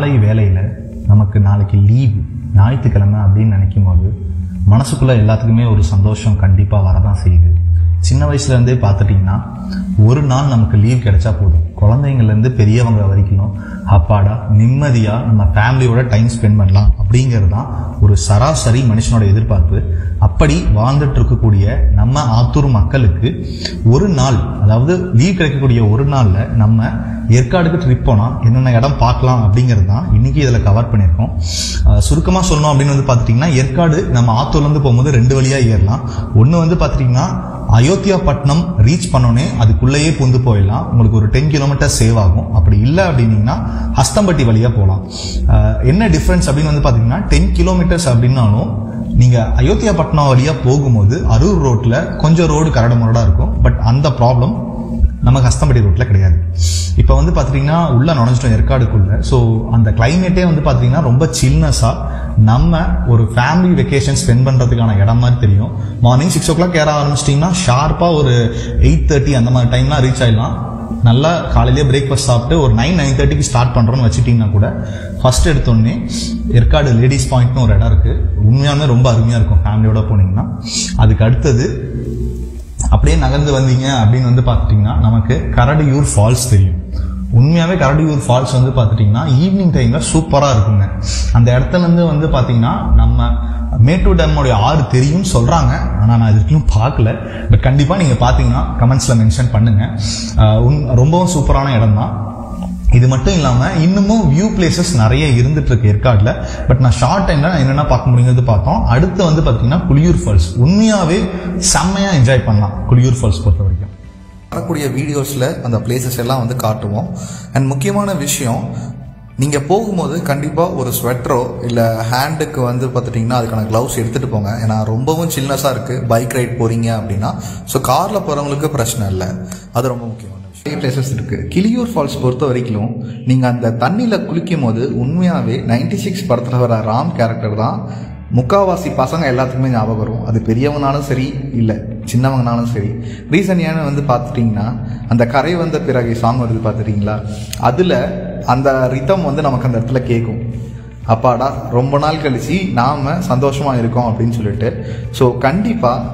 காலை வேலையில் நமக்கு நாளைக்கு லீவு ஞாயிற்றுக்கிழமை அப்படின்னு நினைக்கும் போது மனசுக்குள்ளே எல்லாத்துக்குமே ஒரு சந்தோஷம் கண்டிப்பாக வரதான் செய்யுது சின்ன வயசுலேருந்தே பார்த்துட்டிங்கன்னா ஒரு நாள் நமக்கு லீவ் கிடைச்சா போதும் குழந்தைங்கள்லேருந்து பெரியவங்க வரைக்கும் அப்பாடா நிம்மதியாக நம்ம ஃபேமிலியோட டைம் ஸ்பெண்ட் பண்ணலாம் அப்படிங்கிறது தான் ஒரு சராசரி மனுஷனோட எதிர்பார்ப்பு அப்படி வாழ்ந்துட்டு இருக்கக்கூடிய நம்ம ஆத்தூர் மக்களுக்கு ஒரு நாள் அதாவது லீவ் கிடைக்கக்கூடிய ஒரு நாளில் நம்ம ஏற்காடுக்கு ட்ரிப் போனால் என்னென்ன இடம் பார்க்கலாம் அப்படிங்கிறது தான் இன்னைக்கு இதில் கவர் பண்ணியிருக்கோம் சுருக்கமாக சொல்லணும் அப்படின்னு வந்து பார்த்துட்டிங்கன்னா ஏற்காடு நம்ம ஆத்தூர்லேருந்து போகும்போது ரெண்டு வழியாக ஏறலாம் ஒன்று வந்து பார்த்துட்டிங்கன்னா அயோத்தியா பட்டினம் ரீச் பண்ணோன்னே அதுக்குள்ளேயே புந்து போயிடலாம் உங்களுக்கு ஒரு டென் கிலோமீட்டர் சேவ் ஆகும் அப்படி இல்லை அப்படின்னீங்கன்னா ஹஸ்தம்பட்டி வழியாக போகலாம் அஹ் என்ன டிஃப்ரென்ஸ் அப்படின்னு வந்து பார்த்தீங்கன்னா டென் கிலோமீட்டர்ஸ் அப்படின்னாலும் நீங்கள் அயோத்தியா பட்டினம் வழியாக போகும்போது அரூர் ரோட்டில் கொஞ்சம் ரோடு கரடு முரடாக இருக்கும் பட் அந்த ப்ராப்ளம் நமக்கு ஹஸ்தம்பட்டி ரோட்டில் கிடையாது இப்போ வந்து பார்த்துட்டிங்கன்னா உள்ளே நுழைஞ்சிட்டோம் ஏற்காடுக்குள்ள ஸோ அந்த கிளைமேட்டே வந்து பார்த்தீங்கன்னா ரொம்ப சில்னஸாக நம்ம ஒரு ஃபேமிலி வெக்கேஷன் ஸ்பெண்ட் பண்ணுறதுக்கான இடம் மாதிரி தெரியும் மார்னிங் சிக்ஸ் ஓ கிளாக் ஏற ஆரம்பிச்சிட்டிங்கன்னா ஷார்ப்பாக ஒரு எயிட் தேர்ட்டி அந்த மாதிரி டைம்லாம் ரீச் ஆயிடலாம் நல்லா காலையிலேயே பிரேக்ஃபாஸ்ட் சாப்பிட்டு ஒரு நைன் நைன் தேர்ட்டிக்கு ஸ்டார்ட் பண்ணுறோன்னு வச்சுட்டிங்கன்னா கூட ஃபர்ஸ்ட் எடுத்தோடனே ஏற்காடு லேடிஸ் பாயிண்ட்னு ஒரு இடம் இருக்குது உண்மையாலுமே ரொம்ப அருமையாக இருக்கும் ஃபேமிலியோட போனீங்கன்னா அதுக்கு அடுத்தது அப்படியே நகர்ந்து வந்தீங்க அப்படின்னு வந்து பார்த்துட்டிங்கன்னா நமக்கு கரடியூர் ஃபால்ஸ் தெரியும் உண்மையாகவே கரடியூர் ஃபால்ஸ் வந்து பார்த்துட்டிங்கன்னா ஈவினிங் டைமில் சூப்பராக இருக்குங்க அந்த இடத்துல இருந்து வந்து பார்த்தீங்கன்னா நம்ம மேட்டூர் டேமோடைய ஆறு தெரியும்னு சொல்கிறாங்க ஆனால் நான் இதுக்கும் பார்க்கல பட் கண்டிப்பாக நீங்கள் பார்த்தீங்கன்னா கமெண்ட்ஸில் மென்ஷன் பண்ணுங்கள் ஆஹ் உன் ரொம்பவும் சூப்பரான இடம் தான் இது மட்டும் இல்லாமல் இன்னமும் வியூ பிளேசஸ் நிறைய இருந்துட்டு இருக்கு ஏற்காடுல பட் நான் ஷார்ட் டைம்ல நான் என்னென்ன பார்க்க முடியுங்கிறது பார்த்தோம் அடுத்து வந்து பார்த்தீங்கன்னா குளியூர் ஃபால்ஸ் உண்மையாவே செம்மையா என்ஜாய் பண்ணலாம் குளியூர் ஃபால்ஸ் பொறுத்த வரைக்கும் வரக்கூடிய வீடியோஸில் அந்த பிளேசஸ் எல்லாம் வந்து காட்டுவோம் அண்ட் முக்கியமான விஷயம் நீங்கள் போகும்போது கண்டிப்பாக ஒரு ஸ்வெட்டரோ இல்லை ஹேண்டுக்கு வந்து பார்த்துட்டிங்கன்னா அதுக்கான க்ளவுஸ் எடுத்துகிட்டு போங்க ஏன்னா ரொம்பவும் சில்னஸாக இருக்குது பைக் ரைட் போகிறீங்க அப்படின்னா ஸோ காரில் போகிறவங்களுக்கு பிரச்சனை இல்லை அது ரொம்ப முக்கியமான விஷயம் நிறைய பிளேசஸ் இருக்குது கிளியூர் ஃபால்ஸ் பொறுத்த வரைக்கும் நீங்கள் அந்த தண்ணியில் குளிக்கும் போது உண்மையாகவே நைன்டி சிக்ஸ் படத்தில் வர ராம் கேரக்டர் தான் முக்காவாசி பசங்க எல்லாத்துக்குமே ஞாபகம் வரும் அது பெரியவங்கனாலும் சரி இல்லை சின்னவங்கனாலும் சரி ரீசன் ஏன்னு வந்து பார்த்துட்டிங்கன்னா அந்த கரை வந்த பிறகு சாங் வருது பார்த்துட்டிங்களா அதில் அந்த ரிதம் வந்து நமக்கு அந்த இடத்துல கேட்கும் அப்பாடா ரொம்ப நாள் கழிச்சு நாம் சந்தோஷமாக இருக்கோம் அப்படின்னு சொல்லிட்டு ஸோ கண்டிப்பாக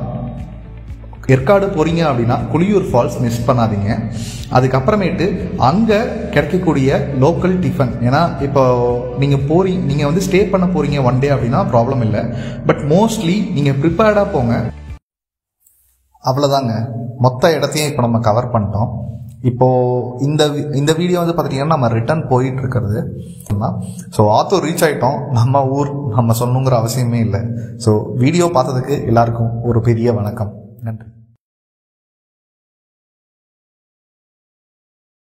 ஏற்காடு போறீங்க அப்படின்னா குளியூர் ஃபால்ஸ் மிஸ் பண்ணாதீங்க அதுக்கப்புறமேட்டு அங்கே கிடைக்கக்கூடிய லோக்கல் டிஃபன் ஏன்னா இப்போ நீங்கள் போறீங்க நீங்கள் வந்து ஸ்டே பண்ண போறீங்க ஒன் டே அப்படின்னா ப்ராப்ளம் இல்லை பட் மோஸ்ட்லி நீங்கள் ப்ரிப்பேர்டாக போங்க அவ்வளோதாங்க மொத்த இடத்தையும் இப்போ நம்ம கவர் பண்ணிட்டோம் இப்போ இந்த வி- இந்த வீடியோ வந்து பார்த்துட்டிங்கன்னா நம்ம ரிட்டர்ன் போயிட்டு இருக்கிறது தான் ஸோ ஆத்தூர் ரீச் ஆயிட்டோம் நம்ம ஊர் நம்ம சொல்லணுங்கிற அவசியமே இல்லை ஸோ வீடியோ பார்த்ததுக்கு எல்லாருக்கும் ஒரு பெரிய வணக்கம் நன்றி